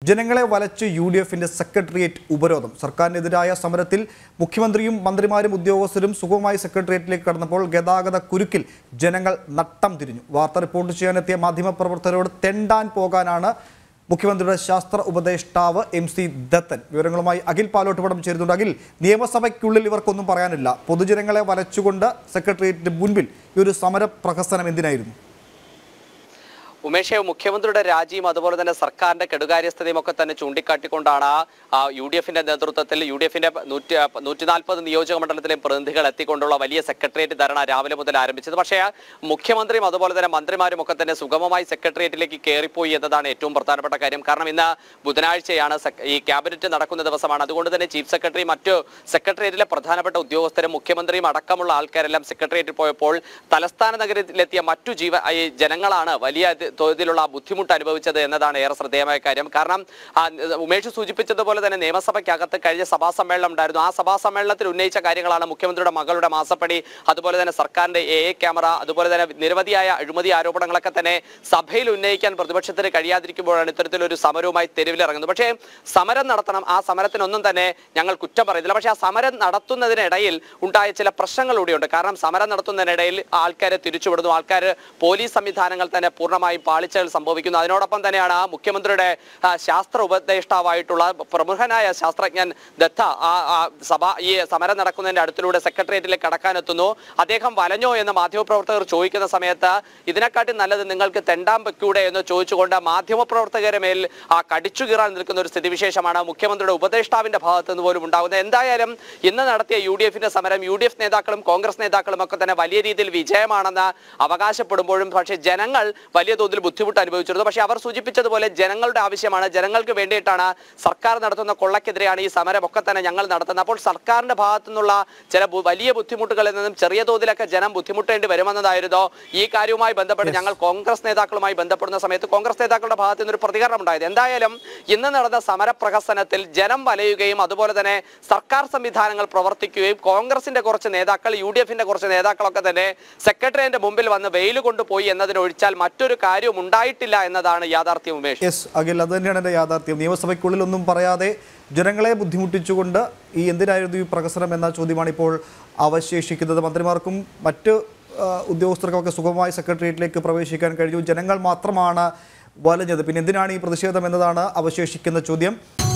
ജനങ്ങളെ വലച്ച് U D എഫിന്റെ സെക്രട്ടേറിയറ്റ് ഉപരോധം സർക്കാരിനെതിരായ സമരത്തിൽ മുഖ്യമന്ത്രിയും മന്ത്രിമാരും ഉദ്യോഗസ്ഥരും സുഗമമായി സെക്രട്ടേറിയറ്റിലേക്ക് കടന്നപ്പോൾ ഗതാഗത കുരുക്കിൽ ജനങ്ങൾ നട്ടം തിരിഞ്ഞു വാർത്ത റിപ്പോർട്ട് ചെയ്യാനെത്തിയ മാധ്യമപ്രവർത്തകരോട് തെണ്ടാൻ പോകാനാണ് മുഖ്യമന്ത്രിയുടെ ശാസ്ത്ര ഉപദേഷ്ടാവ് എം സി ദത്തൻ വിവരങ്ങളുമായി അഖിൽ പാലോട്ടുപടം ചേരുന്നുണ്ട് അഖിൽ നിയമസഭയ്ക്കുള്ളിൽ ഇവർക്കൊന്നും പറയാനില്ല പൊതുജനങ്ങളെ വലച്ചുകൊണ്ട് സെക്രട്ടേറിയറ്റിന് മുൻപിൽ ഈ ഒരു സമര പ്രഹസനം എന്തിനായിരുന്നു ഉമേഷ് മുഖ്യമന്ത്രിയുടെ രാജിയും അതുപോലെ തന്നെ സർക്കാരിന്റെ കെടുകാര്യസ്ഥതയും ഒക്കെ തന്നെ ചൂണ്ടിക്കാട്ടിക്കൊണ്ടാണ് ആ, യു ഡി എഫിന്റെ നേതൃത്വത്തിൽ യു ഡി എഫിന്റെ നൂറ്റി നൂറ്റി നാൽപ്പത് നിയോജക മണ്ഡലത്തിലെ പ്രതിനിധികൾ എത്തിക്കൊണ്ടുള്ള വലിയ സെക്രട്ടേറിയറ്റ് ധർണ രാവിലെ മുതൽ ആരംഭിച്ചത് പക്ഷേ മുഖ്യമന്ത്രിയും അതുപോലെ തന്നെ മന്ത്രിമാരും ഒക്കെ തന്നെ സുഗമമായി സെക്രട്ടേറിയറ്റിലേക്ക് കയറിപ്പോയി എന്നതാണ് ഏറ്റവും പ്രധാനപ്പെട്ട കാര്യം കാരണം ഇന്ന് ബുധനാഴ്ചയാണ് സെ- ഈ ക്യാബിനറ്റ് നടക്കുന്ന ദിവസമാണ് അതുകൊണ്ട് തന്നെ ചീഫ് സെക്രട്ടറി മറ്റു സെക്രട്ടേറിയറ്റിലെ പ്രധാനപ്പെട്ട ഉദ്യോഗസ്ഥരും മുഖ്യമന്ത്രിയും അടക്കമുള്ള ആൾക്കാരെല്ലാം സെക്രട്ടേറിയറ്റിൽ പോയപ്പോൾ തലസ്ഥാന നഗരത്തിലെത്തിയ മറ്റു ജീവ ഈ ജനങ്ങളാണ് വലിയ തി- തോതിലുള്ള ബുദ്ധിമുട്ട് അനുഭവിച്ചത് എന്നതാണ് ഏറെ ശ്രദ്ധേയമായ കാര്യം കാരണം ആ, ഉമേഷ് സൂചിപ്പിച്ചതുപോലെ തന്നെ നിയമസഭയ്ക്കകത്ത് കഴിഞ്ഞ സഭാ സമ്മേളനം ഉണ്ടായിരുന്നു ആ സഭാ സമ്മേളനത്തിൽ ഉന്നയിച്ച കാര്യങ്ങളാണ് മുഖ്യമന്ത്രിയുടെ മകളുടെ മാസപ്പടി അതുപോലെ തന്നെ സർക്കാരിന്റെ എ എ ക്യാമറ അതുപോലെ തന്നെ നിരവധിയായ അഴിമതി ആരോപണങ്ങളൊക്കെ തന്നെ സഭയിൽ ഉന്നയിക്കാൻ പ്രതിപക്ഷത്തിന് കഴിയാതിരിക്കുമ്പോഴാണ് ഇത്തരത്തിലൊരു സമരവുമായി തെരുവിലിറങ്ങുന്നത് പക്ഷേ സമരം നടത്തണം ആ സമരത്തിനൊന്നും തന്നെ ഞങ്ങൾ കുറ്റം പറയുന്നില്ല പക്ഷേ ആ സമരം നടത്തുന്നതിനിടയിൽ ഉണ്ടായ ചില പ്രശ്നങ്ങൾ കൂടിയുണ്ട് കാരണം സമരം നടത്തുന്നതിനിടയിൽ ആൾക്കാരെ തിരിച്ചുവിടുന്നു ആൾക്കാർ പോലീസ് സംവിധാനങ്ങൾ തന്നെ പൂർണ്ണമായും പാളിച്ചകൾ സംഭവിക്കുന്നു അതിനോടൊപ്പം തന്നെയാണ് ആ മുഖ്യമന്ത്രിയുടെ ആ, ശാസ്ത്ര ഉപദേഷ്ടാവായിട്ടുള്ള പ്രമുഖനായ ശാസ്ത്രജ്ഞൻ ദത്ത ആ ആ സഭ ഈ സമരം നടക്കുന്നതിന്റെ അടുത്തിലൂടെ സെക്രട്ടേറിയറ്റിലേക്ക് കടക്കാനെത്തുന്നു അദ്ദേഹം വലഞ്ഞോ എന്ന് മാധ്യമപ്രവർത്തകർ ചോദിക്കുന്ന സമയത്ത് ഇതിനെക്കാട്ടി നല്ലത് നിങ്ങൾക്ക് തെണ്ടാൻ വെക്കൂടെ എന്ന് ചോദിച്ചുകൊണ്ട് മാധ്യമപ്രവർത്തകരെ മേൽ ആ കടിച്ചു കീറാൻ നിൽക്കുന്ന ഒരു സ്ഥിതിവിശേഷമാണ് മുഖ്യമന്ത്രിയുടെ ഉപദേഷ്ടാവിന്റെ ഭാഗത്ത് നിന്ന് പോലും ഉണ്ടാകുന്നത് എന്തായാലും ഇന്ന് നടത്തിയ യു ഡി എഫിന്റെ സമരം യു ഡി എഫ് നേതാക്കളും കോൺഗ്രസ് നേതാക്കളും ഒക്കെ തന്നെ വലിയ രീതിയിൽ വിജയമാണെന്ന് അവകാശപ്പെടുമ്പോഴും പക്ഷേ ജനങ്ങൾ വലിയ തോതിൽ ബുദ്ധിമുട്ട് അനുഭവിച്ചിരുന്നു പക്ഷേ അവർ സൂചിപ്പിച്ചതുപോലെ ജനങ്ങളുടെ ആവശ്യമാണ് ജനങ്ങൾക്ക് വേണ്ടിയിട്ടാണ് സർക്കാർ നടത്തുന്ന കൊള്ളക്കെതിരെയാണ് ഈ സമരം ഒക്കെ തന്നെ ഞങ്ങൾ നടത്തുന്നത് അപ്പോൾ സർക്കാരിന്റെ ഭാഗത്തു നിന്നുള്ള ചില ബു- വലിയ ബുദ്ധിമുട്ടുകളിൽ നിന്നും ചെറിയ തോതിലൊക്കെ ജനം ബുദ്ധിമുട്ടേണ്ടി വരുമെന്നതായിരുന്നോ ഈ കാര്യവുമായി ബന്ധപ്പെട്ട് ഞങ്ങൾ കോൺഗ്രസ് നേതാക്കളുമായി ബന്ധപ്പെടുന്ന സമയത്ത് കോൺഗ്രസ് നേതാക്കളുടെ ഭാഗത്തു നിന്നൊരു പ്രതികരണം ഉണ്ടായത് എന്തായാലും ഇന്ന് നടന്ന സമരപ്രഹസനത്തിൽ ജനം വലയുകയും അതുപോലെ തന്നെ സർക്കാർ സംവിധാനങ്ങൾ പ്രവർത്തിക്കുകയും കോൺഗ്രസിന്റെ കുറച്ച് നേതാക്കൾ യു ഡി എഫിന്റെ കുറച്ച് നേതാക്കളൊക്കെ തന്നെ സെക്രട്ടറിയുടെ മുമ്പിൽ വന്ന് വെയിൽ കൊണ്ടുപോയി എന്നതിനൊഴിച്ചാൽ മറ്റൊരു കാര്യവും ഉണ്ടായിട്ടില്ല എന്നതാണ് യാഥാർത്ഥ്യം ഉമേഷ് യെസ് അഖിൽ അത് തന്നെയാണ് എൻ്റെ യാഥാർത്ഥ്യം നിയമസഭയ്ക്കുള്ളിലൊന്നും പറയാതെ ജനങ്ങളെ ബുദ്ധിമുട്ടിച്ചുകൊണ്ട് ഈ എന്തിനായിരുന്നു ഈ പ്രഹസനം എന്ന ചോദ്യമാണ് ഇപ്പോൾ അവശേഷിക്കുന്നത് മന്ത്രിമാർക്കും മറ്റ് ആ, ഉദ്യോഗസ്ഥർക്കൊക്കെ സുഗമമായി സെക്രട്ടേറിയറ്റിലേക്ക് പ്രവേശിക്കാൻ കഴിഞ്ഞു ജനങ്ങൾ മാത്രമാണ് വലഞ്ഞത് പിന്നെ എന്തിനാണ് ഈ പ്രതിഷേധം എന്നതാണ് അവശേഷിക്കുന്ന ചോദ്യം